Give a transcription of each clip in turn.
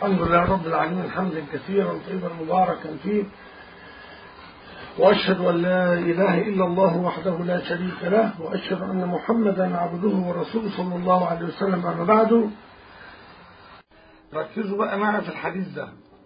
الحمد لله رب العالمين حمدا كثيرا طيبا مباركا فيه وأشهد أن لا إله إلا الله وحده لا شريك له وأشهد أن محمدا عبده ورسوله صلى الله عليه وسلم أما بعد ركزوا بقى معي في الحديث ده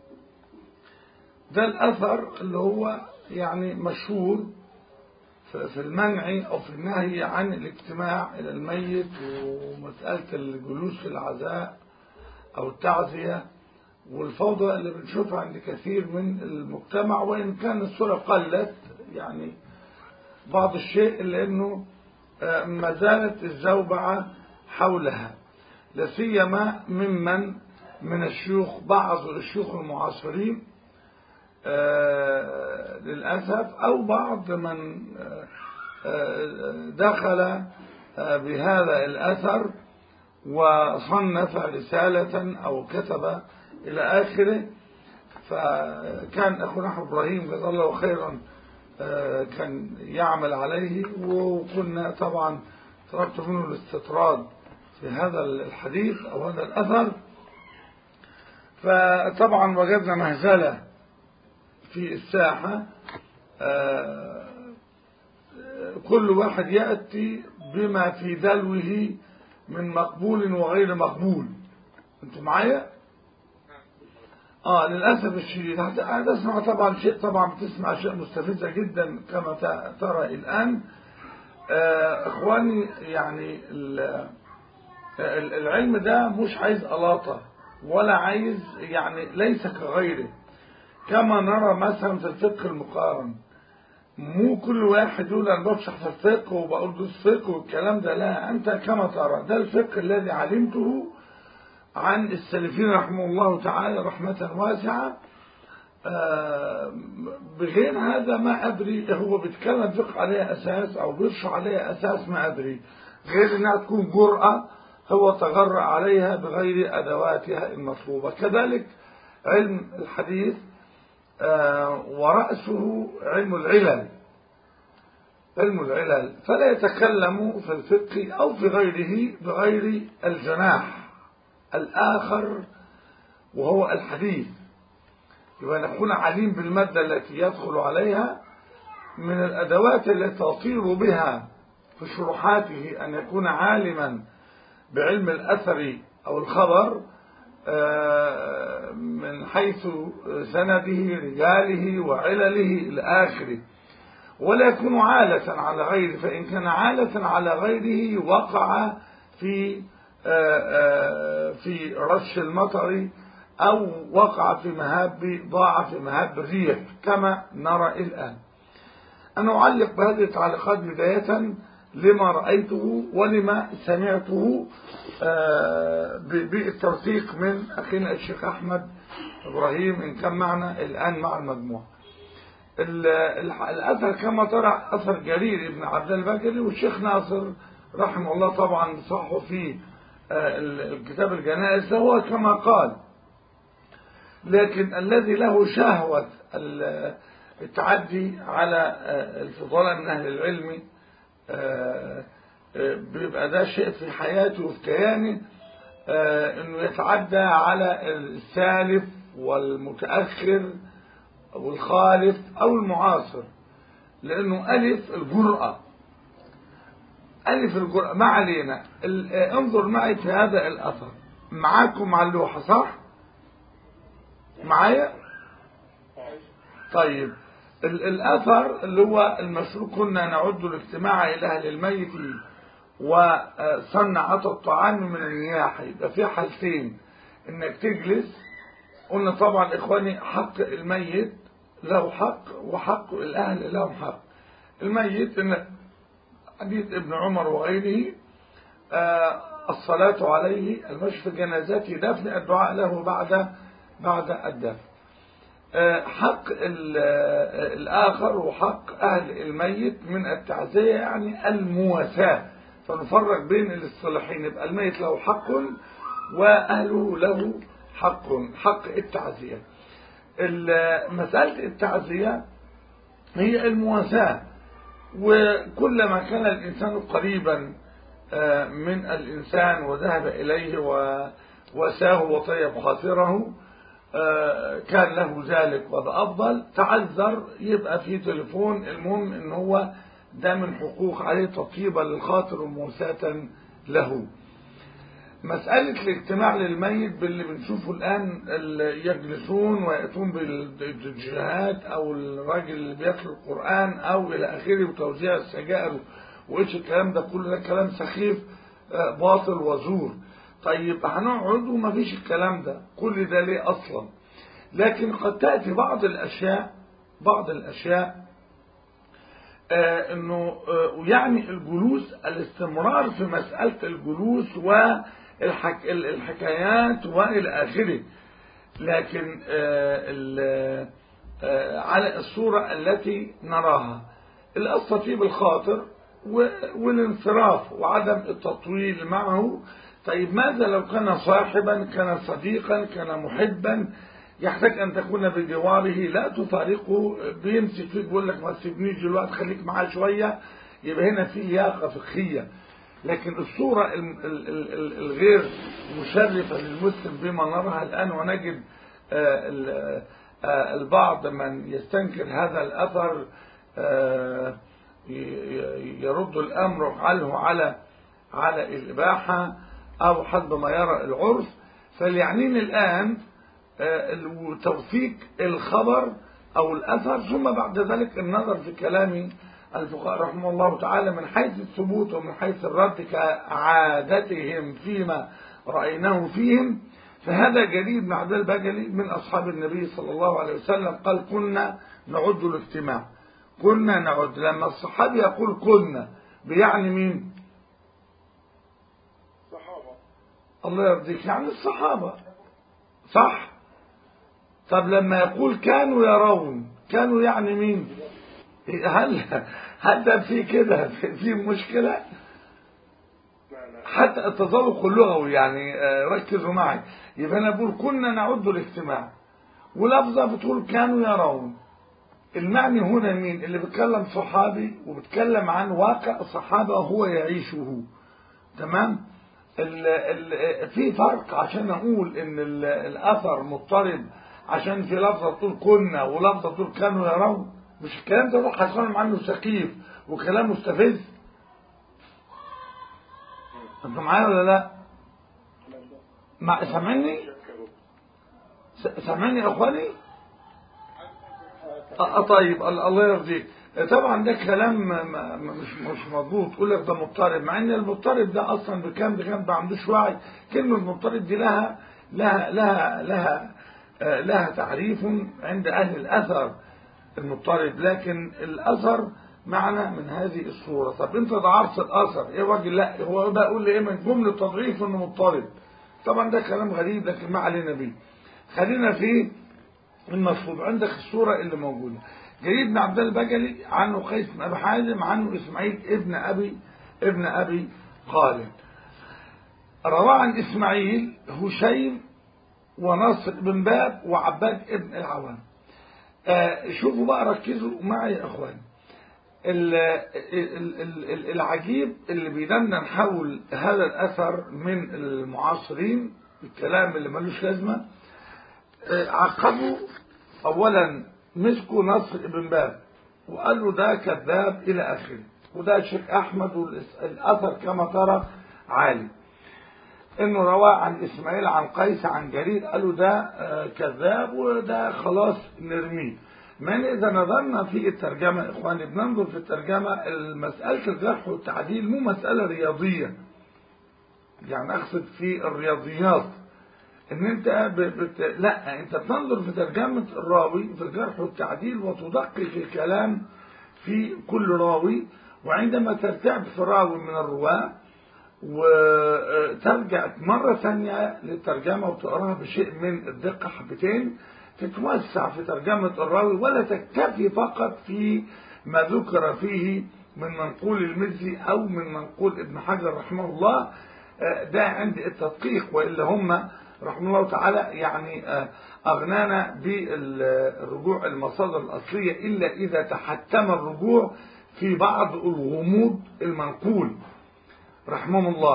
ده الأثر اللي هو يعني مشهور في المنع أو في النهي عن الاجتماع إلى الميت ومسألة الجلوس في العزاء أو التعزية والفوضى اللي بنشوفها عند كثير من المجتمع وإن كان الصورة قلت يعني بعض الشيء إلا أنه ما زالت الزوبعة حولها لا سيما ممن من الشيوخ بعض الشيوخ المعاصرين للأسف أو بعض من دخل بهذا الأثر وصنف رسالة أو كتب إلى آخره فكان أخونا أحمد إبراهيم جزاه الله خيرا كان يعمل عليه وكنا طبعا طلبت منه الاستطراد في هذا الحديث أو هذا الأثر فطبعا وجدنا مهزلة في الساحة كل واحد يأتي بما في دلوه من مقبول وغير مقبول انتوا معايا اه للأسف الشديد هتسمع طبعا شيء طبعا بتسمع اشياء مستفزة جدا كما ترى الآن آه اخواني يعني العلم ده مش عايز ألاطة ولا عايز يعني ليس كغيره كما نرى مثلا في الفقه المقارن مو كل واحد يقول انا بفشح في الفقه وبقول ده الفقه والكلام ده لا انت كما ترى ده الفقه الذي علمته عن السلفين رحمه الله تعالى رحمة واسعة بغير هذا ما أدري هو بيتكلم فقه عليها أساس أو بيرشح عليها أساس ما أدري غير أنها تكون جرأة هو تغرى عليها بغير أدواتها المطلوبة كذلك علم الحديث ورأسه علم العلل علم العلل فلا يتكلم في الفقه أو في غيره بغير الجناح الآخر وهو الحديث يبقى نكون عليم بالمادة التي يدخل عليها من الأدوات التي تطير بها في شروحاته أن يكون عالما بعلم الأثر أو الخبر من حيث سنده رجاله وعلله إلى آخره ولا يكون عالة على غيره فإن كان عالة على غيره وقع في في رش المطر أو وقع في مهاب ضاع في مهاب الريح كما نرى الآن أنا أعلق بهذه التعليقات بداية لما رأيته ولما سمعته بالتوثيق من أخينا الشيخ أحمد إبراهيم إن كان معنا الآن مع المجموعة الأثر كما ترى أثر جرير ابن عبد البكري والشيخ ناصر رحمه الله طبعا صحه في الكتاب الجنائز هو كما قال لكن الذي له شهوة التعدي على الفضلاء من أهل العلم بيبقى ده شيء في حياته وفي كيانه انه يتعدى على السالف والمتأخر والخالف او المعاصر لانه الف الجرأة الف الجرأة ما علينا انظر معي في هذا الاثر معاكم على اللوحة صح معايا طيب الأثر اللي هو المشروع كنا نعد الاجتماع إلى أهل الميت وصنعة الطعام من النياحة يبقى في حالتين إنك تجلس قلنا طبعا إخواني حق الميت له حق وحق الأهل لهم حق الميت إن حديث ابن عمر وغيره الصلاة عليه المشي في جنازته دفن الدعاء له بعد بعد الدفن حق الآخر وحق أهل الميت من التعزية يعني المواساة فنفرق بين الاصطلاحين يبقى الميت له حق وأهله له حق حق التعزية مسألة التعزية هي المواساة وكلما كان الإنسان قريبا من الإنسان وذهب إليه و وساه وطيب خاطره آه، كان له ذلك وده أفضل تعذر يبقى في تليفون المهم ان هو ده من حقوق عليه تطيبا للخاطر ومواساة له مسألة الاجتماع للميت باللي بنشوفه الآن اللي يجلسون ويأتون بالجهات أو الراجل اللي بيتلو القرآن أو إلى آخره وتوزيع السجائر وإيش الكلام ده كله ده كلام سخيف آه، باطل وزور طيب هنقعد ومفيش الكلام ده كل ده ليه أصلا لكن قد تأتي بعض الأشياء بعض الأشياء آه انه آه يعني الجلوس الاستمرار في مسألة الجلوس والحكايات والى اخره لكن آه على الصورة التي نراها الأسطيب الخاطر والانصراف وعدم التطويل معه طيب ماذا لو كان صاحبا كان صديقا كان محبا يحتاج أن تكون بجواره لا تفارقه بيمسك فيك بيقول لك ما تسيبنيش دلوقتي خليك معاه شوية يبقى هنا في لياقة فقهية لكن الصورة الغير مشرفة للمسلم بما نراها الآن ونجد البعض من يستنكر هذا الأثر يرد الأمر عنه على على الإباحة أو حسب ما يرى العرف فليعنيني الآن توثيق الخبر أو الأثر ثم بعد ذلك النظر في كلام الفقهاء رحمه الله تعالى من حيث الثبوت ومن حيث الرد كعادتهم فيما رأيناه فيهم فهذا جديد بن عبد البجلي من أصحاب النبي صلى الله عليه وسلم قال كنا نعد الاجتماع كنا نعد لما الصحابي يقول كنا بيعني مين صحابة الله يرضيك يعني الصحابة صح طب لما يقول كانوا يرون كانوا يعني مين هل هل ده في كده في مشكلة لا لا حتى التذوق اللغوي يعني آه، ركزوا معي يبقى انا بقول كنا نعد الاجتماع ولفظة بتقول كانوا يرون المعني هنا مين اللي بيتكلم صحابي وبيتكلم عن واقع الصحابة هو يعيشه تمام ال ال في فرق عشان اقول ان ال- الاثر مضطرب عشان في لفظة تقول كنا ولفظة تقول كانوا يرون مش الكلام ده روح هيكون عنه سخيف وكلام مستفز انتوا معايا ولا لا مع سامعني شكروا س- سامعني يا اخواني اه آه، طيب ال- الله يرضيك طبعا ده كلام ما- ما- مش مش مظبوط تقول لك ده مضطرب مع ان المضطرب ده اصلا بكام بكام ما عندوش وعي كلمه مضطرب دي لها لها لها لها آه، لها تعريف عند اهل الاثر المضطرب لكن الاثر معنى من هذه الصوره طب انت ضعفت الاثر ايه راجل لا هو بقى يقول لي ايه من جمله تضعيف انه مضطرب طبعا ده كلام غريب لكن ما علينا بيه خلينا في المفروض عندك الصورة اللي موجودة جرير بن عبد البجلي عنه قيس بن أبي حازم عنه إسماعيل ابن أبي ابن أبي خالد روى عن إسماعيل هشيم ونصر بن باب وعباد ابن العوام آه شوفوا بقى ركزوا معي يا اخوان ال- ال- ال- ال- العجيب اللي بيدندن حول هذا الاثر من المعاصرين الكلام اللي ملوش لازمه آه، عقبوا اولا مسكوا نصر بن باب وقالوا ده كذاب الى اخره وده الشيخ احمد والاثر كما ترى عالي انه روى عن اسماعيل عن قيس عن جرير قالوا ده آه، كذاب وده خلاص نرميه من اذا نظرنا في الترجمه يا اخواني بننظر في الترجمه مساله الجرح والتعديل مو مساله رياضيه يعني اقصد في الرياضيات ان انت ب... بت... لا انت بتنظر في ترجمه الراوي في الجرح والتعديل وتدقق الكلام في كل راوي وعندما ترتعب في راوي من الرواه وترجع مرة ثانية للترجمة وتقراها بشيء من الدقة حبتين تتوسع في ترجمة الراوي ولا تكتفي فقط في ما ذكر فيه من منقول المزي أو من منقول ابن حجر رحمه الله آه، ده عند التدقيق وإلا هم رحمه الله تعالى يعني آه، أغنانا بالرجوع المصادر الأصلية إلا إذا تحتم الرجوع في بعض الغموض المنقول رحمهم الله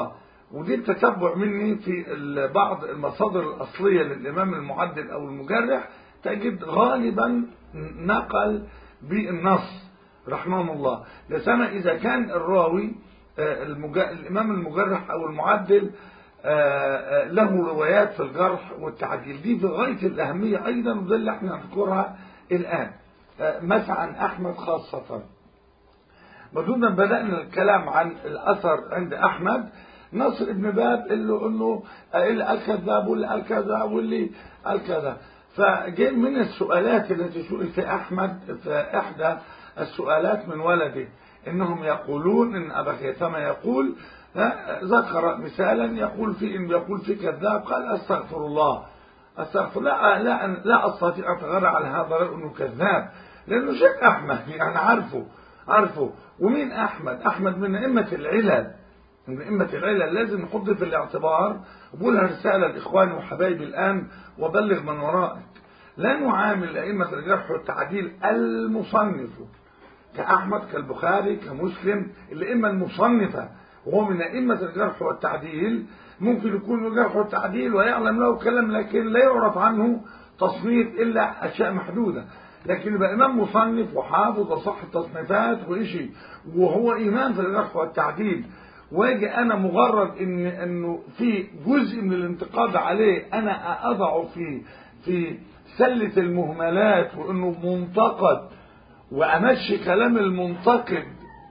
ودي التتبع مني في ال- بعض المصادر الأصلية للإمام المعدل أو المجرح تجد غالبا نقل بالنص رحمه الله لسنا إذا كان الراوي آه، المج... الإمام المجرح أو المعدل آه، آه، له روايات في الجرح والتعديل دي في غاية الأهمية أيضا وده اللي احنا هنذكرها الآن آه، مثلا أحمد خاصة بدون ما بدأنا الكلام عن الأثر عند أحمد نصر ابن باب قال له انه اللي قال كذاب واللي قال كذا واللي قال كذا فجاء من السؤالات التي سئلت احمد في احدى السؤالات من ولده انهم يقولون ان ابا خيثمه يقول ها، ذكر مثالا يقول في ان يقول في كذاب قال استغفر الله استغفر لا لا لا استطيع اتغرى على هذا الرجل انه كذاب لانه شيخ احمد يعني عارفه عارفه ومين احمد احمد من ائمه العلل من ائمه العلل لازم نحط في الاعتبار بقولها رساله لاخواني وحبايبي الان وبلغ من ورائك لا نعامل ائمه الجرح والتعديل المصنف كأحمد كالبخاري كمسلم الأئمة المصنفة وهو من أئمة الجرح والتعديل ممكن يكون الجرح والتعديل ويعلم له كلام لكن لا يعرف عنه تصنيف إلا أشياء محدودة لكن يبقى إمام مصنف وحافظ وصح التصنيفات وإشي وهو إمام في الجرح والتعديل واجي أنا مجرد إن إنه في جزء من الانتقاد عليه أنا أضعه في في سلة المهملات وإنه منتقد وامشي كلام المنتقد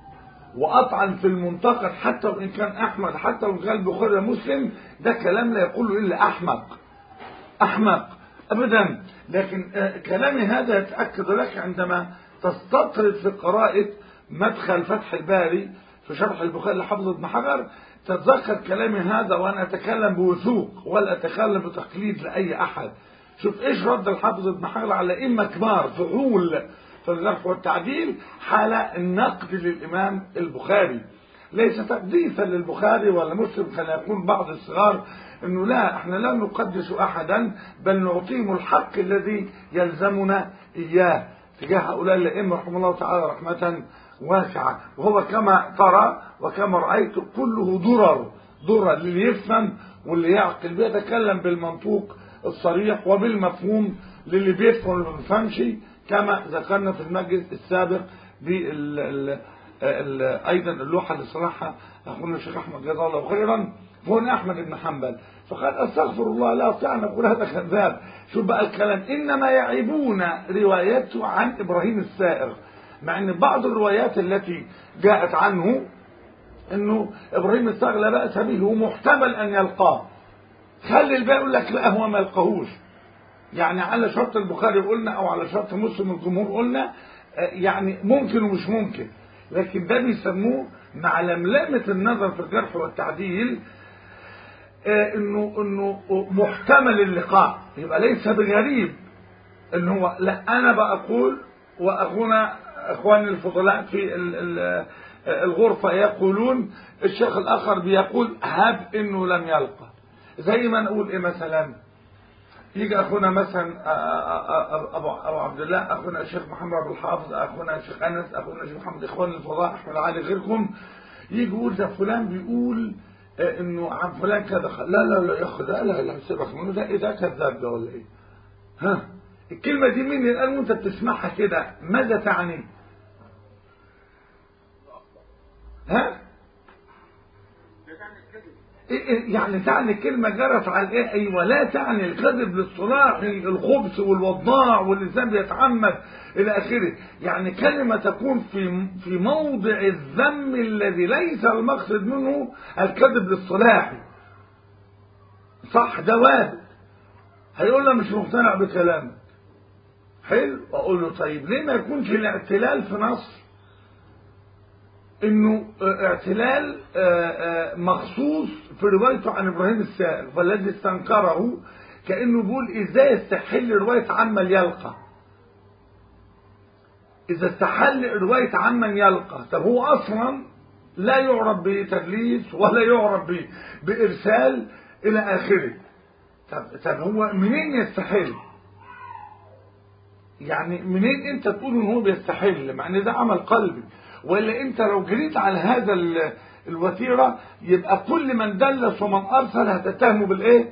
واطعن في المنتقد حتى وان كان احمد حتى وان كان البخاري مسلم ده كلام لا يقوله الا احمق احمق ابدا لكن آه، كلامي هذا يتاكد لك عندما تستطرد في قراءه مدخل فتح الباري في شرح البخاري لحافظ ابن حجر تتذكر كلامي هذا وانا اتكلم بوثوق ولا اتكلم بتقليد لاي احد شوف ايش رد الحافظ ابن حجر على ائمه كبار فعول في الجرح والتعديل حال النقد للإمام البخاري ليس تقديسا للبخاري ولا مسلم كان يقول بعض الصغار انه لا احنا لا نقدس احدا بل نعطيهم الحق الذي يلزمنا اياه تجاه هؤلاء الائمه رحمه الله تعالى رحمه واسعه وهو كما ترى وكما رايت كله درر درر للي يفهم واللي يعقل بيتكلم بالمنطوق الصريح وبالمفهوم للي بيفهم واللي ما بيفهمش كما ذكرنا في المجلس السابق بال ال- ال- ايضا اللوحه اللي صنعها اخونا الشيخ احمد جزاه الله خيرا هنا احمد بن حنبل فقال استغفر الله لا استطيع ان اقول هذا كذاب شوف بقى الكلام انما يعيبون روايته عن ابراهيم السائر مع ان بعض الروايات التي جاءت عنه انه ابراهيم السائر لا باس به ومحتمل ان يلقاه خلي الباقي يقول لك لا هو ما يلقاهوش يعني على شرط البخاري قلنا او على شرط مسلم الجمهور قلنا آه، يعني ممكن ومش ممكن لكن ده بيسموه مع لملمة النظر في الجرح والتعديل آه، انه انه محتمل اللقاء يبقى ليس بغريب ان هو لا انا بقول واخونا اخواني الفضلاء في ال- ال- الغرفة يقولون الشيخ الاخر بيقول هب انه لم يلقى زي ما نقول ايه مثلا يجي اخونا مثلا آه، آه، آه، ابو ابو عبد الله اخونا الشيخ محمد عبد الحافظ اخونا الشيخ انس اخونا الشيخ محمد اخوان الفضاء احمد علي غيركم يجي يقول ده فلان بيقول آه، انه عن فلان كذا لا لا لا يا اخي لا لا لا سيبك منه ده ايه ده كذاب ده ولا ايه ها الكلمه دي مين الان وانت بتسمعها كده ماذا تعني ها إيه إيه يعني تعني الكلمة جرت على ايه ايوه لا تعني الكذب الاصطلاحي الخبث والوضاع واللسان بيتعمد الى اخره يعني كلمة تكون في في موضع الذم الذي ليس المقصد منه الكذب الاصطلاحي صح ده وارد هيقول له مش مقتنع بكلامك حلو اقول له طيب ليه ما يكونش الاعتلال في نصر انه اعتلال مخصوص في روايته عن ابراهيم السائر والذي استنكره كانه بيقول ازاي يستحل روايه عمن يلقى اذا استحل روايه عمن يلقى طب هو اصلا لا يعرف بتدليس ولا يعرف ب- بارسال الى اخره طب طب هو منين يستحل يعني منين انت تقول ان هو بيستحل مع ان ده عمل قلبي ولا انت لو جريت على هذا ال- الوتيرة يبقى كل من دلس ومن أرسل هتتهمه بالإيه؟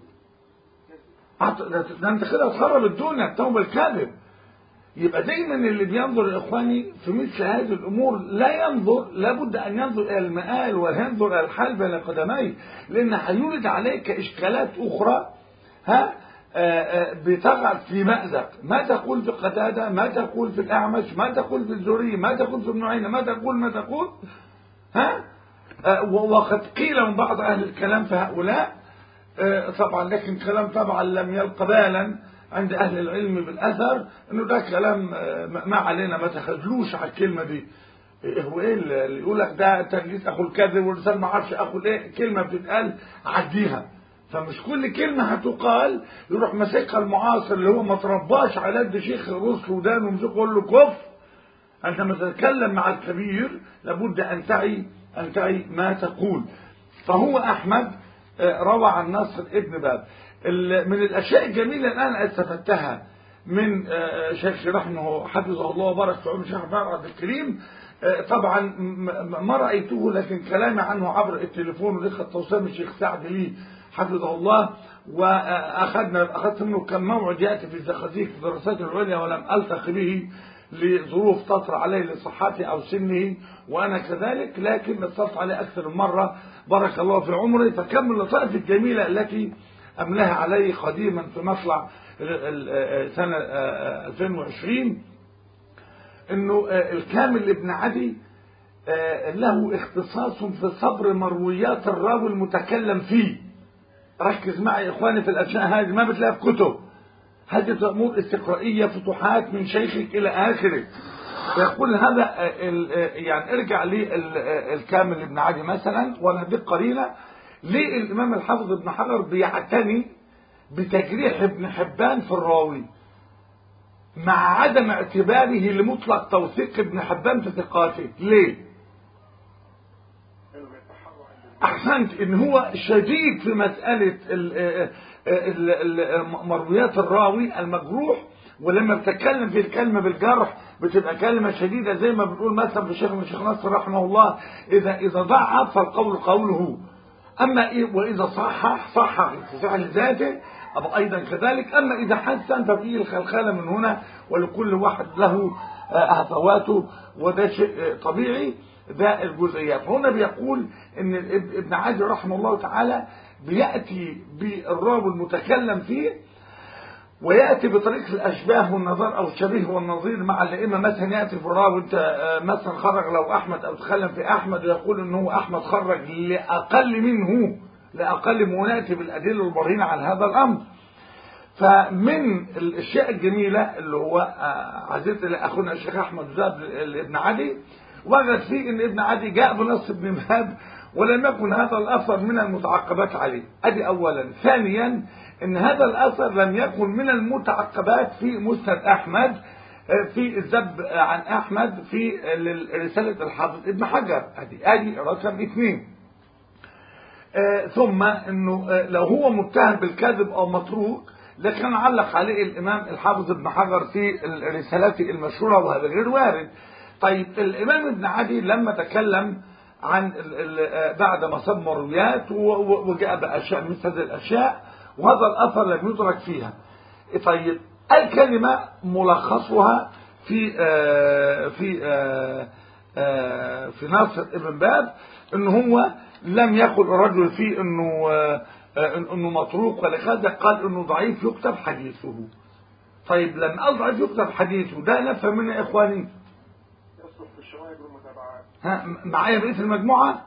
عط- ده ده انت كده تخرب الدنيا التوبة الكاذب يبقى دايما اللي بينظر يا اخواني في مثل هذه الامور لا ينظر لابد ان ينظر الى المآل وينظر الى الحال بين قدميه لان هيولد عليك اشكالات اخرى ها آه، آه، بتقع في مأزق ما تقول في قتادة ما تقول في الأعمش ما تقول في الزهري ما تقول في ابن عيينة ما تقول ما تقول ها آه، و- وقد قيل من بعض أهل الكلام في هؤلاء آه، طبعا لكن كلام طبعا لم يلق بالا عند أهل العلم بالأثر إنه ده كلام آه، ما ما علينا ما تخجلوش على الكلمة دي إيه هو ايه اللي يقول لك ده تجليس اخو الكذب والرسال ما اعرفش اخو الايه كلمه بتتقال عديها فمش كل كلمه هتقال يروح ماسكها المعاصر اللي هو ما ترباش على قد شيخ رسل ودان ومسكه يقول له كف عندما تتكلم مع الكبير لابد ان تعي ان تعي ما تقول فهو احمد آه، روى عن ناصر ابن باب ال- من الاشياء الجميله الان استفدتها من آه، شيخ رحمه حفظه الله وبارك في عمر شيخ عبد الكريم آه، طبعا م- م- ما رايته لكن كلامي عنه عبر التليفون ولقى التوصيل من الشيخ سعد لي حفظه الله واخذنا اخذت منه كم موعد ياتي في الزقازيق في الدراسات العليا ولم التقي به لظروف تطرأ عليه لصحته او سنه وانا كذلك لكن اتصلت عليه اكثر من مره بارك الله في عمره فكم من اللطائف الجميله التي املاها علي قديما في مطلع ال- ال- سنه 2020 انه الكامل ابن عدي آه، له اختصاص في صبر مرويات الراوي المتكلم فيه ركز معي يا اخواني في الاشياء هذه ما بتلاقيها في كتب هذه امور استقرائيه فتوحات من شيخك الى اخره فيقول هذا آه، ال- آه، يعني ارجع للكامل ابن عدي مثلا وانا اديك قرينه ليه الامام الحافظ ابن حجر بيعتني بتجريح ابن حبان في الراوي مع عدم اعتباره لمطلق توثيق ابن حبان في ثقاته ليه انه بيتحرى عند احسنت ان هو شديد في مساله ال- ال- ال- مرويات الراوي المجروح ولما بتتكلم في الكلمه بالجرح بتبقى كلمه شديده زي ما بنقول مثلا في شيخ الشيخ نصر رحمه الله اذا اذا ضعف فالقول قوله اما إيه واذا صحح صحح في ذاته أو ايضا كذلك اما اذا حسن ففيه الخلخله من هنا ولكل واحد له آه، هفواته وده شيء آه، طبيعي ده الجزئيات هنا بيقول ان الاب- ابن عادي رحمه الله تعالى بياتي بالراوي المتكلم فيه وياتي بطريقه الاشباه والنظر او الشبيه والنظير مع الائمه مثلا ياتي في الراوي انت آه، مثلا خرج لو احمد او تكلم في احمد ويقول ان هو احمد خرج لاقل منه لاقل منه وناتي بالادله البرهينه على هذا الامر فمن الاشياء الجميله اللي هو آه، عزيز الى اخونا الشيخ احمد زاد ابن عدي وجد فيه ان ابن عدي جاء بنص ابن مهاب ولم يكن هذا الاثر من المتعقبات عليه ادي اولا ثانيا ان هذا الاثر لم يكن من المتعقبات في مسند احمد آه، في الذب عن احمد في رساله الحافظ ابن حجر ادي ادي رقم اثنين آه، ثم انه آه، لو هو متهم بالكذب او متروك لكن علق عليه الامام الحافظ ابن حجر في ال- رسالته المشهوره وهذا غير وارد طيب الامام ابن عدي لما تكلم عن ال- ال- آه، بعد ما صب مرويات و- و- وجاء باشياء مثل هذه الاشياء وهذا الاثر لم يدرك فيها طيب الكلمه ملخصها في آه، في آه، آه، في ناصر ابن باب ان هو لم يقل الرجل فيه انه آه، آه، انه متروك ولا كذا قال انه ضعيف يكتب حديثه طيب لما قال ضعيف يكتب حديثه ده نفهم منه يا اخواني يصلح في الشواهد والمتابعات ها م- معايا بقيه المجموعه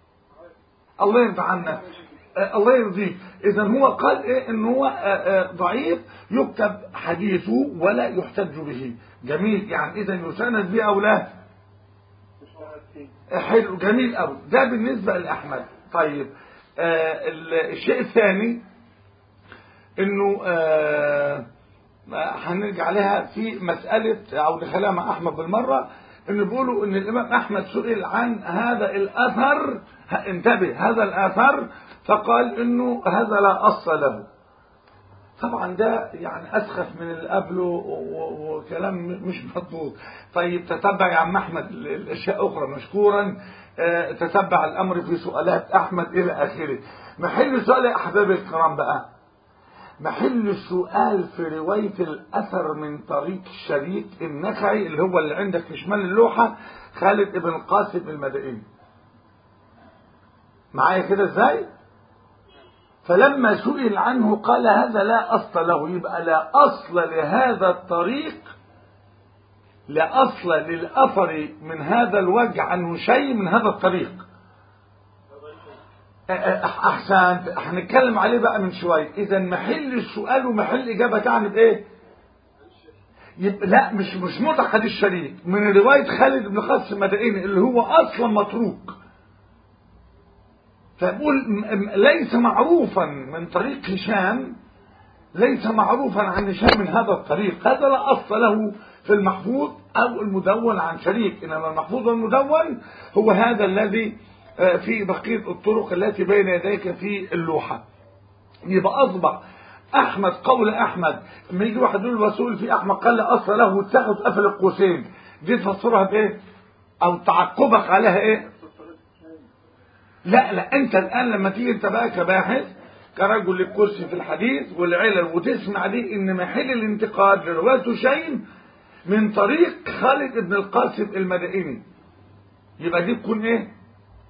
الله يرضى عنا آه، الله يرضيك اذا هو قال ايه ان هو آه، آه، ضعيف يكتب حديثه ولا يحتج به جميل يعني اذا يساند به او لا الشواهد فيه حلو جميل قوي ده بالنسبه لاحمد طيب آه ال- الشيء الثاني انه آه آه، هنرجع لها في مساله او نخليها مع احمد بالمره انه بيقولوا ان الامام احمد سئل عن هذا الاثر ه- انتبه هذا الاثر فقال انه هذا لا اصل له طبعا ده يعني اسخف من اللي قبله و- و- وكلام م- مش مضبوط طيب تتبع يا عم احمد ال- الاشياء اخرى مشكورا آه، تتبع الامر في سؤالات احمد الى اخره محل السؤال يا احبابي الكرام بقى محل السؤال في رواية الأثر من طريق الشريك النخعي اللي هو اللي عندك في شمال اللوحة خالد ابن القاسم المدائني معايا كده ازاي فلما سئل عنه قال هذا لا أصل له يبقى لا أصل لهذا الطريق لا أصل للأثر من هذا الوجه عنه شيء من هذا الطريق احسنت هنتكلم عليه بقى من شويه اذا محل السؤال ومحل اجابه تعني بايه يبقى لا مش مش مطلق حديث شريك من روايه خالد بن قاسم المدائني اللي هو اصلا متروك فبقول م- م- ليس معروفا من طريق هشام ليس معروفا عن هشام من هذا الطريق هذا لا اصل له في المحفوظ او المدون عن شريك انما المحفوظ والمدون هو هذا الذي آه، في بقيه الطرق التي بين يديك في اللوحه يبقى اصبح احمد قول احمد لما يجي واحد يقول الرسول في احمد قال لا اصل له اتخذ قفل القوسين دي تفسرها بايه او تعقبك عليها ايه لا لا انت الان لما تيجي انت بقى كباحث كرجل لك كرسي في الحديث والعلل وتسمع دي ان محل الانتقاد لروايه شيء من طريق خالد بن القاسم المدائني يبقى دي تكون ايه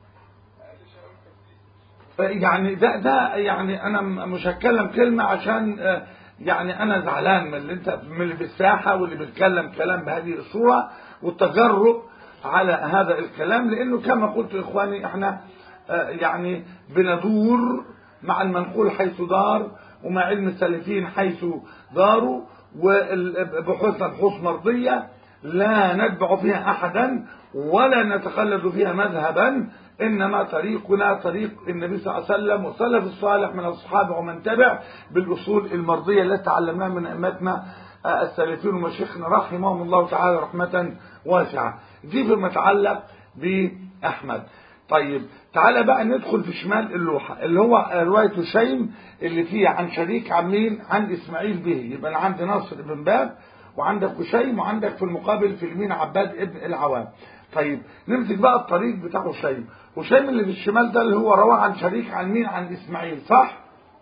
يعني ده ده يعني انا م- مش هتكلم كلمه عشان آه، يعني انا زعلان من اللي انت من اللي بالساحه واللي بيتكلم كلام بهذه الصوره والتجرؤ على هذا الكلام لانه كما قلت لاخواني احنا آه، يعني بندور مع المنقول حيث دار ومع علم السلفيين حيث داروا وبحوثنا بحوث مرضيه لا نتبع فيها احدا ولا نتخلد فيها مذهبا انما طريقنا طريق النبي صلى الله عليه وسلم والسلف الصالح من الصحابه ومن تبع بالاصول المرضيه التي تعلمناها من ائمتنا آه، السلفيين ومشايخنا رحمهم الله تعالى رحمه واسعه دي فيما يتعلق باحمد طيب تعالى بقى ندخل في شمال اللوحه اللي هو روايه شيم اللي فيها عن شريك عن مين عن اسماعيل به يبقى انا عندي ناصر بن باب وعندك هشيم وعندك في المقابل في اليمين عباد ابن العوام طيب نمسك بقى الطريق بتاع هشيم هشيم اللي في الشمال ده اللي هو رواه عن شريك عن مين عن اسماعيل صح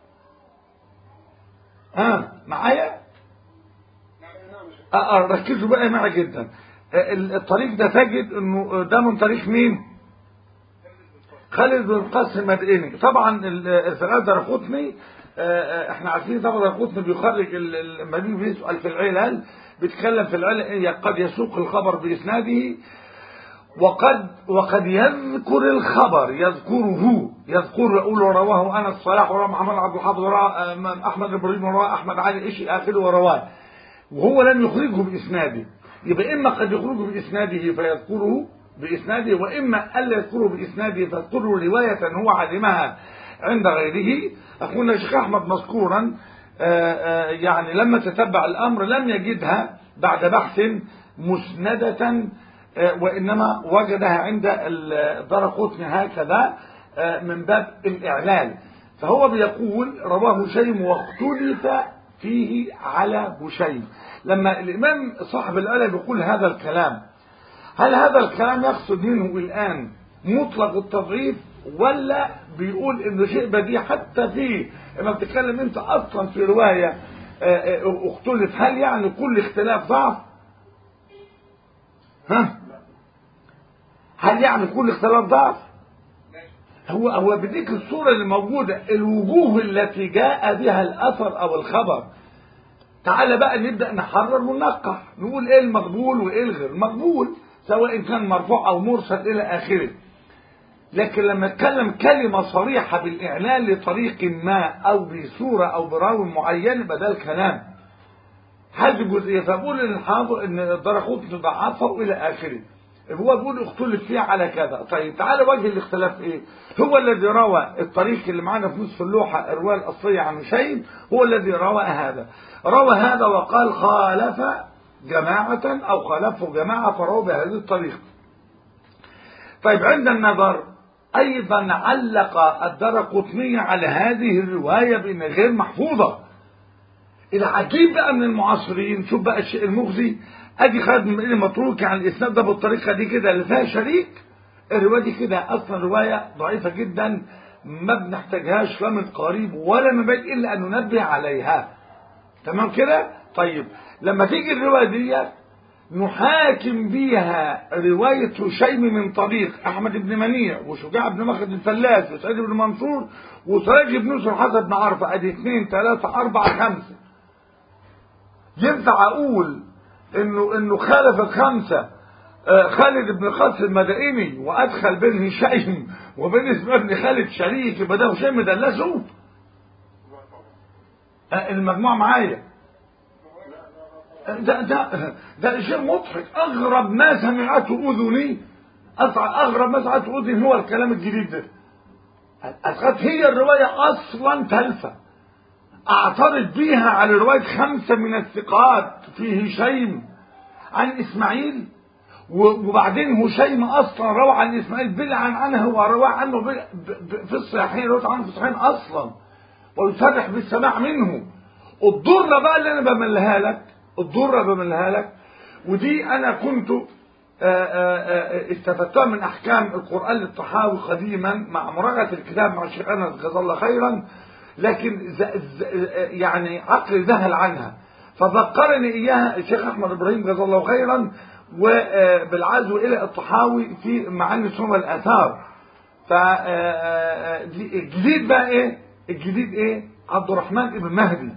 ها معايا آه آه، ركزوا بقى معي جدا آه، الطريق ده تجد انه ده من طريق مين خالد بن قاسم المدئني طبعا الفرقات درقوتني احنا عارفين طبعا درقوتني بيخرج ال- ال- لما بيجي بيسأل في العلل بيتكلم في العلل إيه؟ قد يسوق الخبر بإسناده وقد وقد يذكر الخبر يذكره يذكر يقول ورواه انا الصلاح ورواه محمد عبد الحافظ ورواه آه، احمد ابراهيم ورواه احمد علي ايش اخره ورواه وهو لم يخرجه باسناده يبقى اما قد يخرجه باسناده فيذكره باسناده واما الا يذكره باسناده فيذكره روايه هو علمها عند غيره اخونا الشيخ احمد مذكورا آه، آه، يعني لما تتبع الامر لم يجدها بعد بحث مسنده آه، وانما وجدها عند الدرقطني هكذا آه، من باب الاعلان فهو بيقول رواه هشيم واختلف فيه على هشيم لما الامام صاحب الآلة بيقول هذا الكلام هل هذا الكلام يقصد منه الآن مطلق التضعيف ولا بيقول انه شيء بديع حتى في لما بتتكلم انت اصلا في رواية آه، آه، اختلف هل يعني كل اختلاف ضعف ها هل يعني كل اختلاف ضعف هو هو بديك الصورة اللي موجودة الوجوه التي جاء بها الأثر أو الخبر تعالى بقى نبدأ نحرر وننقح نقول ايه المقبول وايه الغير مقبول سواء كان مرفوع او مرسل الى اخره لكن لما اتكلم كلمة صريحة بالإعلان لطريق ما أو بصورة أو براوي معين يبقى ده الكلام هذه جزئية فبقول إن الحافظ إن الدرقوت ضعفه إلى آخره هو بيقول اختلف فيه على كذا طيب تعالى وجه الاختلاف ايه هو الذي روى الطريق اللي معانا في نصف اللوحة الرواية الأصلية عن شيء هو الذي روى هذا روى هذا وقال خالف جماعة أو خالفه جماعة فروى بهذه الطريقة طيب عند النظر أيضا علق الدرقطني على هذه الرواية بأن غير محفوظة العجيب بقى من المعاصرين شوف بقى الشيء المخزي ادي خالد بن مقيل متروك عن الاسناد ده بالطريقه دي كده اللي فيها شريك الروايه دي كده اصلا روايه ضعيفه جدا ما بنحتاجهاش لا من قريب ولا من بعيد الا ان ننبه عليها تمام كده طيب لما تيجي الروايه دي نحاكم بيها رواية هشيم من طريق أحمد بن منيع وشجاع بن مخد الفلاس وسعيد بن منصور وسراج بن يوسف حسن بن عرفة أدي اثنين ثلاثة أربعة خمسة ينفع أقول إنه إنه خالف الخمسة آه، خالد بن قاس المدائني وأدخل بين هشيم وبين اسمه بن خالد شريك يبقى ده هشيم دلسه لا طبعا آه، المجموعة معايا ده ده ده شيء مضحك اغرب ما سمعته اذني أسع- اغرب ما سمعته اذني هو الكلام الجديد ده أسقط هي الروايه اصلا تلفه اعترض بيها على روايه خمسه من الثقات في هشيم عن اسماعيل و- وبعدين هشيم اصلا روى عن اسماعيل بلعن عنه وروى عنه بل- ب- ب- في الصحيحين روى عنه في الصحيحين اصلا ويصرح بالسماع منه الضرة بقى اللي انا بملها لك الضرة بملها لك ودي انا كنت آه، آه، آه، استفدتها من احكام القرآن للطحاوي قديما مع مراجعة الكتاب مع الشيخ انس جزاه الله خيرا لكن ز ز يعني عقلي ذهل عنها فذكرني اياها الشيخ احمد ابراهيم جزاه الله خيرا وبالعزو الى الطحاوي في معاني سنن الاثار ف الجديد بقى ايه الجديد ايه عبد الرحمن بن مهدي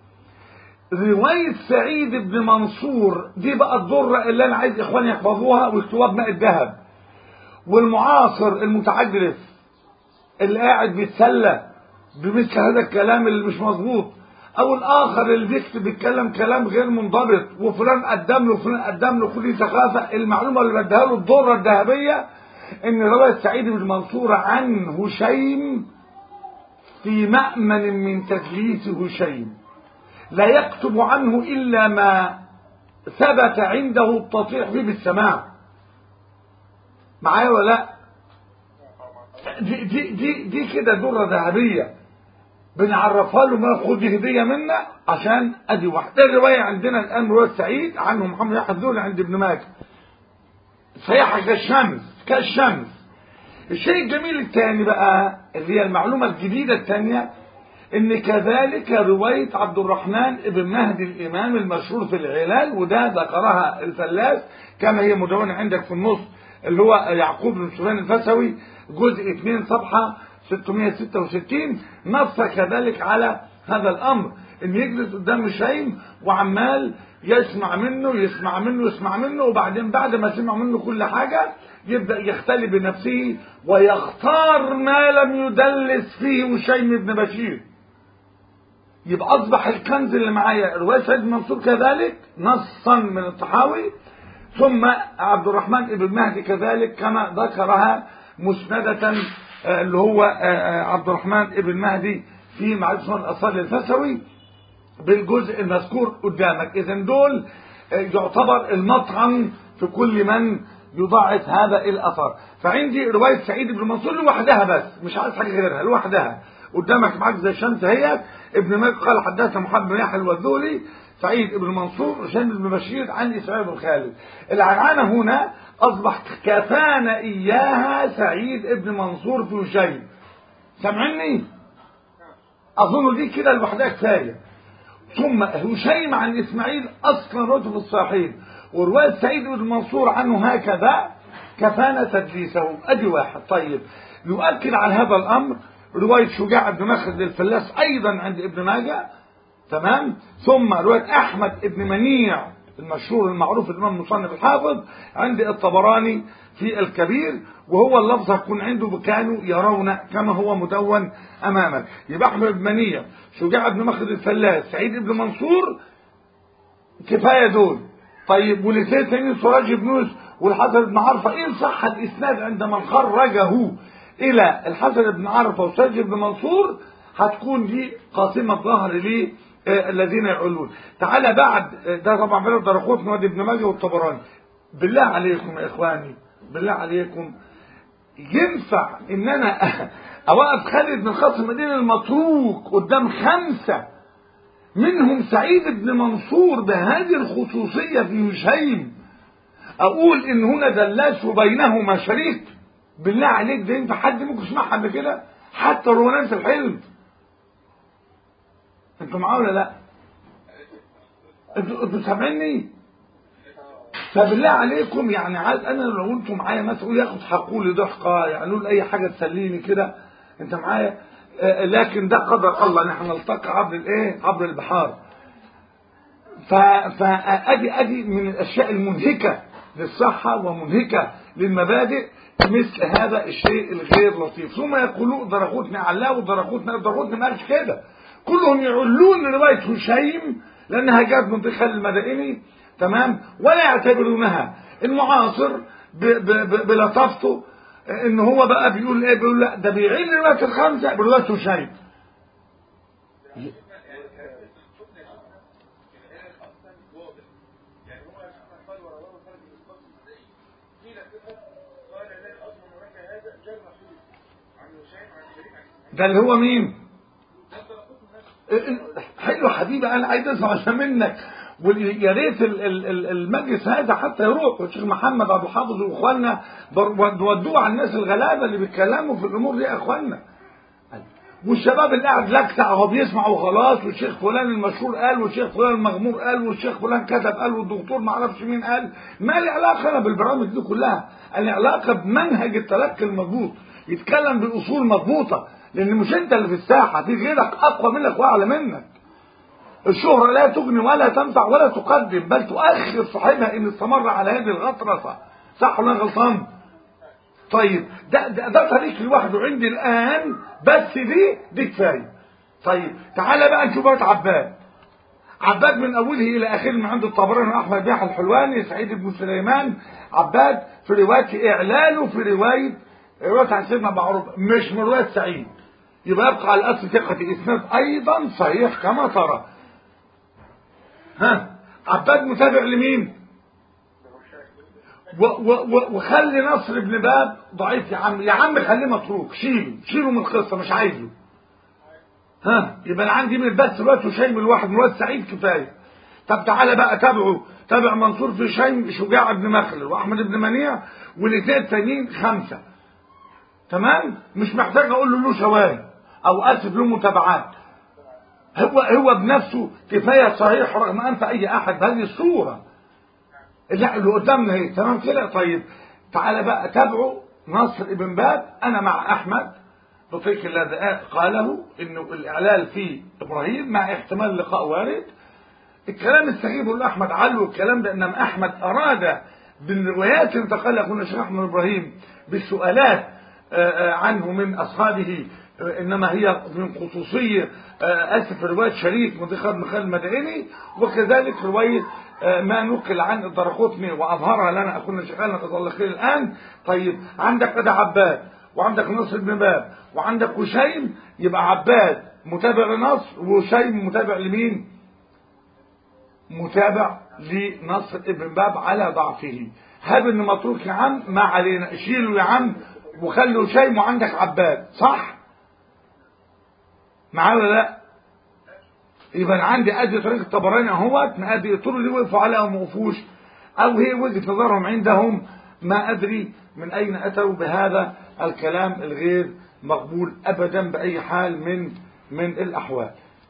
رواية سعيد بن منصور دي بقى الضرة اللي انا عايز اخواني يحفظوها ويكتبوها بماء الذهب والمعاصر المتعجرف اللي قاعد بيتسلى بمثل هذا الكلام اللي مش مظبوط او الاخر اللي بيكتب بيتكلم كلام غير منضبط وفلان قدم له وفلان قدم له كل ثقافه المعلومه اللي بديها له الضره الذهبيه ان روايه سعيد بن منصور عن هشيم في مأمن من تدليس هشيم لا يكتب عنه إلا ما ثبت عنده التصريح به بالسماع معايا ولا لا دي, دي, دي, دي كده درة ذهبية بنعرفها له ما خد هدية منا عشان ادي واحدة الرواية عندنا الآن رواية سعيد عنه محمد يحيى الذهلي عند ابن ماجه صحيحة كالشمس كالشمس الشيء الجميل الثاني بقى اللي هي المعلومة الجديدة الثانية ان كذلك رواية عبد الرحمن ابن مهدي الامام المشهور في العلال وده ذكرها الفلاس كما هي مدونة عندك في النص اللي هو يعقوب بن سفيان الفسوي جزء 2 صفحة 666 نص كذلك على هذا الامر ان يجلس قدام الشيم وعمال يسمع منه يسمع منه يسمع منه وبعدين بعد ما سمع منه كل حاجة يبدأ يختلي بنفسه ويختار ما لم يدلس فيه وشيم بن بشير يبقى أصبح الكنز اللي معايا رواية سيد منصور كذلك نصا من الطحاوي ثم عبد الرحمن بن مهدي كذلك كما ذكرها مسندة آه، اللي هو آه، آه، عبد الرحمن بن مهدي في معرفة الأصال الفسوي بالجزء المذكور قدامك إذا دول آه، يعتبر المطعم في كل من يضاعف هذا الأثر فعندي رواية سعيد بن منصور لوحدها بس مش عايز حاجة غيرها لوحدها قدامك معاك زي الشمس هي ابن مالك قال حدثنا محمد بن يحيى الوذولي سعيد بن منصور هشام بن بشير عن اسماعيل بن خالد العنعنة هنا اصبح كفانا اياها سعيد بن منصور في هشيم سامعني اظن دي كده لوحدها كفايه ثم هشيم عن اسماعيل اصلا رجل الصحيحين وروايه سعيد بن منصور عنه هكذا كفانا تدليسه ادي واحد طيب يؤكد على هذا الامر روايه شجاع بن مخرج الفلاس ايضا عند ابن ماجه تمام ثم روايه احمد بن منيع المشهور المعروف الامام المصنف الحافظ عند الطبراني في الكبير وهو اللفظ هيكون عنده كانوا يرون كما هو مدون امامك يبقى احمد بن منيع شجاع بن مخرج الفلاس سعيد بن منصور كفايه دول طيب والاثنين التانيين سراج بن يوسف والحسن بن عرفه ان صح الاسناد عند من خرجه الى الحسن بن عرفه وسراج بن منصور هتكون دي قاسمه ظهر ليه آه، الذين يعلون تعالى بعد آه، ده طبعا بين الدرقوت وادي ابن ماجه والطبراني بالله عليكم يا اخواني بالله عليكم ينفع ان انا اوقف خالد بن خاص المدينه المتروك قدام خمسه منهم سعيد بن منصور بهذه الخصوصية في هشيم أقول إن هنا دلاس بينهما شريك بالله عليك ده ينفع حد ممكن يسمعها قبل كده حتى روانات الحلم انتوا معايا ولا لا؟ انتوا انتوا سامعيني؟ فبالله عليكم يعني عايز انا لو انتوا معايا مثلا يقول ياخد حقولي ضحكه يعني يقول اي حاجه تسليني كده انت معايا آه، لكن ده قدر الله نحن نلتقي عبر الايه؟ عبر البحار. ف فادي ادي من الاشياء المنهكه للصحه ومنهكه للمبادئ مثل هذا الشيء الغير لطيف ثم يقولون درخوتني علاه ودرخوتني درخوتني ما قالش كده كلهم يعلون روايه هشيم لانها جاءت من دخل المدائني تمام ولا يعتبرونها المعاصر ب- ب- ب- بلطافته ان هو بقى بيقول ايه بيقول لا ده بيعين روايه الخمسه بروايه هشيم يعني هو سبحانه قال ورواه خالد بن القاسم المدعي قيل كده قال لا اضمن لك هذا جاء الرسول عن هشام عن شريك عن ده اللي هو مين ده درقوت نفسه حلو حبيبي انا عايز اسمع منك ويا ريت ال- ال- ال- المجلس هذا حتى يروح والشيخ محمد عبد الحافظ واخواننا بر- ودوه على الناس الغلابه اللي بيتكلموا في الامور دي يا اخواننا والشباب اللي قاعد لكسع وهو بيسمع وخلاص والشيخ فلان المشهور قال والشيخ فلان المغمور قال والشيخ فلان كتب قال والدكتور ما اعرفش مين قال ما لي علاقه انا بالبرامج دي كلها انا علاقه بمنهج التلقي المضبوط يتكلم باصول مضبوطه لان مش انت اللي في الساحه في غيرك اقوى منك واعلى منك الشهرة لا تغني ولا تنفع ولا تقدم بل تؤخر صاحبها ان استمر على هذه الغطرسة صح ولا أنا غلطان طيب ده, ده, ده طريق لوحده عندي الآن بس دي دي كفاية طيب تعالى بقى نشوف بقى عباد عباد من أوله إلى آخره من عند الطبراني وأحمد بيح الحلواني سعيد بن سليمان عباد في رواية إعلاله في رواية رواية عن سيدنا معروف مش من رواية سعيد يبقى يبقى على أصل ثقة إسناد أيضا صحيح كما ترى ها عباد متابع لمين و و و وخلي نصر بن باب ضعيف يا عم يا عم خليه متروك شيله شيله من القصه مش عايزه ها يبقى انا عندي من بس دلوقتي شيم الواحد من واد سعيد كفايه طب تعالى بقى تابعه تابع منصور في شيم شجاع بن مخلد واحمد بن منيع والاثنين التانيين خمسه تمام مش محتاج اقول له له شواهد او اسف له متابعات هو هو بنفسه كفايه صحيح رغم انف اي احد بهذه الصوره لا اللي قدامنا اهي تمام كده طيب تعالى بقى تابعوا نصر ابن باب انا مع احمد بطريق الذي قاله انه الاعلال في ابراهيم مع احتمال لقاء وارد الكلام السخيف اللي احمد علو الكلام ده انما احمد اراد بالروايات اللي انتقل اخونا الشيخ احمد ابراهيم بالسؤالات عنه من اصحابه انما هي من خصوصيه اسف روايه شريك مضيخ بن خالد المدعيني وكذلك روايه ما نقل عن الدرقطني واظهرها لنا اخونا شغالنا جزاه الله خير الان طيب عندك ادى عباد وعندك نصر بن باب وعندك هشيم يبقى عباد متابع لنصر وهشيم متابع لمين؟ متابع لنصر ابن باب على ضعفه هاب ان متروك يا عم ما علينا شيله يا عم وخلي هشيم وعندك عباد صح؟ معايا ولا لا؟ يبقى انا عندي ادي طريق الطبراني اهوت ما ادي الطرق اللي وقفوا عليها وما وقفوش او هي وجهه نظرهم عندهم ما ادري من اين اتوا بهذا الكلام الغير مقبول ابدا باي حال من من الاحوال.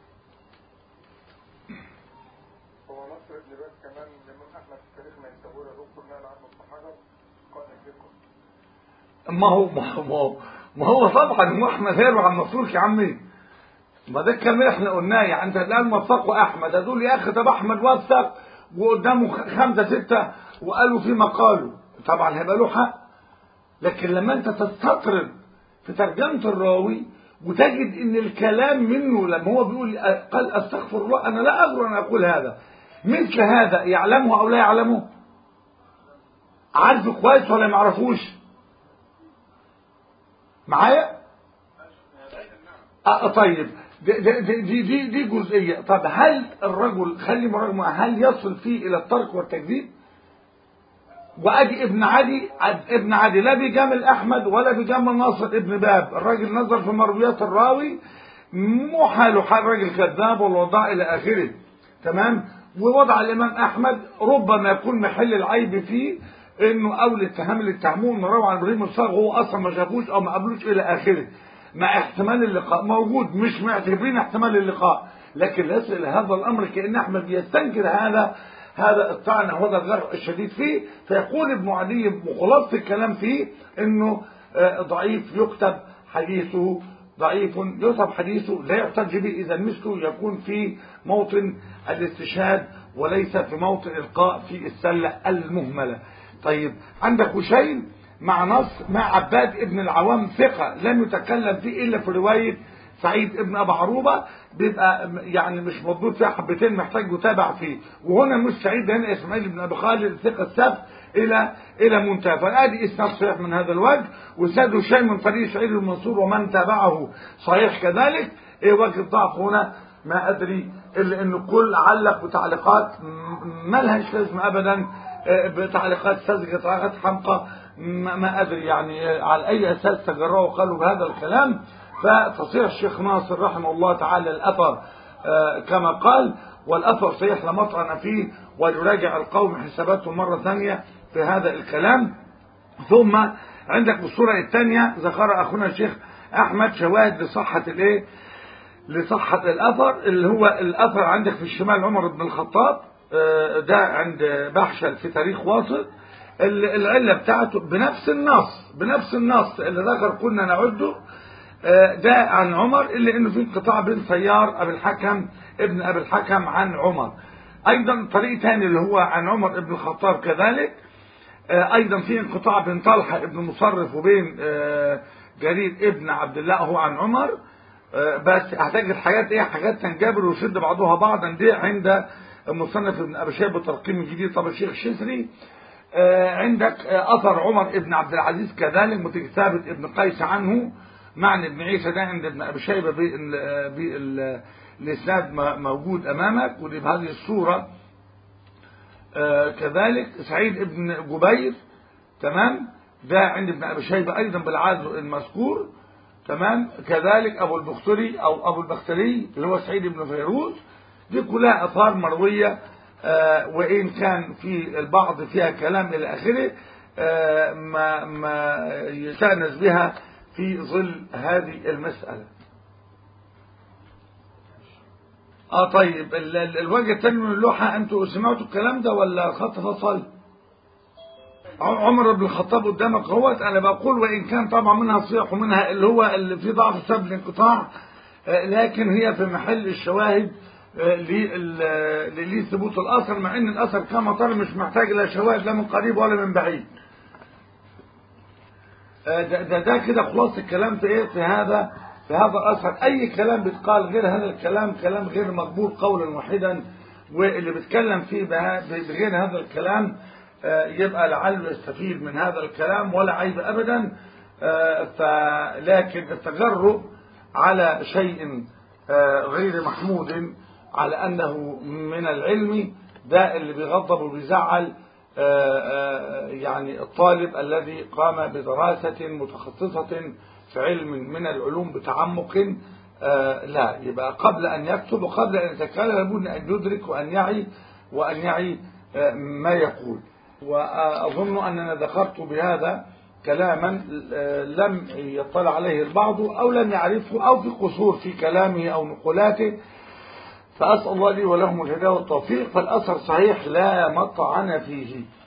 هو نصر ابن باب كمان الامام احمد في التاريخ ما ينسبوه يا دكتور نقل عنه ابن حجر قال كده ما هو ما هو ما هو طبعا هو احمد هيروي عن مفروك يا عمي ما ده الكلام اللي احنا قلناه يعني انت الان وثقوا احمد هتقول يا اخي طب احمد وثق وقدامه خمسه سته وقالوا في مقاله طبعا هيبقى له حق لكن لما انت تستطرد في ترجمه الراوي وتجد ان الكلام منه لما هو بيقول قال استغفر الله انا لا اغر ان اقول هذا مثل هذا يعلمه او لا يعلمه عارفه كويس ولا ما يعرفوش معايا آه طيب دي, دي, دي, دي, دي جزئية طب هل الرجل خلي مراجمة هل يصل فيه إلى الترك والتكذيب وأدي ابن عدي ابن عدي لا بيجامل أحمد ولا بيجامل ناصر ابن باب الراجل نظر في مرويات الراوي مو حاله حال راجل كذاب والوضاع الى اخره تمام ووضع الامام احمد ربما يكون محل العيب فيه انه اول الاتهام اللي اتهموه انه روى عن ابراهيم الصاغ هو اصلا ما شافوش او ما قابلوش الى اخره مع احتمال اللقاء موجود مش معتبرين احتمال اللقاء لكن يصل هذا الامر كان احمد يستنكر هذا هذا الطعن او هذا الجرح الشديد فيه فيقول ابن عدي وخلاصه الكلام فيه انه آه، ضعيف يكتب حديثه ضعيف يكتب حديثه لا يحتج به اذا مثله يكون في موطن الاستشهاد وليس في موطن القاء في السله المهمله طيب عندك هشيم مع نص مع عباد ابن العوام ثقة لم يتكلم فيه إلا في رواية سعيد ابن أبو عروبة بيبقى يعني مش مضبوط فيها حبتين محتاج يتابع فيه وهنا مش سعيد هنا إسماعيل بن أبي خالد ثقة السبت إلى إلى منتهى فادي إسناد صحيح من هذا الوجه وساد هشام من طريق سعيد بن منصور ومن تابعه صحيح كذلك إيه وجه الضعف هنا ما أدري إلا إنه كل علق بتعليقات م- ما لهاش لازمة أبدا آه، بتعليقات ساذجة تعليقات حمقى ما ما أدري يعني آه، على أي أساس تجرؤوا وقالوا بهذا الكلام فتصيح الشيخ ناصر رحمه الله تعالى الأثر آه، كما قال والأثر صحيح لا مطعن فيه ويراجع القوم حساباتهم مرة ثانية في هذا الكلام ثم عندك الصورة الثانية ذكر أخونا الشيخ أحمد شواهد لصحة الإيه لصحة الأثر اللي هو الأثر عندك في الشمال عمر بن الخطاب آه، ده عند بحشل في تاريخ واسط ال- العلة بتاعته بنفس النص بنفس النص اللي ذكر كنا نعده آه، ده عن عمر إلا إنه في انقطاع بين سيار أبي الحكم ابن أبي الحكم عن عمر أيضا طريق تاني اللي هو عن عمر بن الخطاب كذلك آه، ايضا في انقطاع بين طلحه ابن مصرف وبين آه، جرير ابن عبد الله هو عن عمر آه، بس هتجد حاجات ايه حاجات تنجبر ويشد بعضها بعضا دي عند مصنف ابن ابي شيبه الترقيم الجديد طب الشيخ الشسري آه، عندك آه، اثر عمر ابن عبد العزيز كذلك متى ثابت ابن قيس عنه معنى ابن عيسى ده عند ابن ابي شيبه بال- آه، بال- الاسناد م- موجود امامك ودي بهذه الصوره آه، كذلك سعيد ابن جبير تمام ده عند ابن ابي شيبه ايضا بالعدل المذكور تمام كذلك ابو البختري او ابو البختري اللي هو سعيد بن فيروز دي كلها اثار مرويه آه، وان كان في البعض فيها كلام الى اخره آه، ما ما يستانس بها في ظل هذه المساله اه طيب ال- ال- الوجه الثاني من اللوحه انتوا سمعتوا الكلام ده ولا خط فصل ع- عمر بن الخطاب قدامك اهوت انا بقول وان كان طبعا منها صيح ومنها اللي هو اللي فيه ضعف سبب الانقطاع آه، لكن هي في محل الشواهد آه، لل- ل- لثبوت الاثر مع ان الاثر كما طال مش محتاج الى شواهد لا من قريب ولا من بعيد آه، ده ده, ده كده خلاص الكلام في ايه في هذا في هذا الاثر اي كلام بيتقال غير هذا الكلام كلام غير مقبول قولا واحدا واللي بيتكلم فيه بها- بغير هذا الكلام آه، يبقى لعله يستفيد من هذا الكلام ولا عيب ابدا آه، فلكن التجرؤ على شيء آه، غير محمود على انه من العلم ده اللي بيغضب وبيزعل آه، آه، يعني الطالب الذي قام بدراسة متخصصة في علم من العلوم بتعمق آه، لا يبقى قبل أن يكتب وقبل أن يتكلم لابد أن يدرك وأن يعي وأن يعي آه، ما يقول وأظن أننا ذكرت بهذا كلاما آه، لم يطلع عليه البعض أو لم يعرفه أو في قصور في كلامه أو نقولاته فأسأل الله لي ولهم الهداية والتوفيق فالأثر صحيح لا مطعن فيه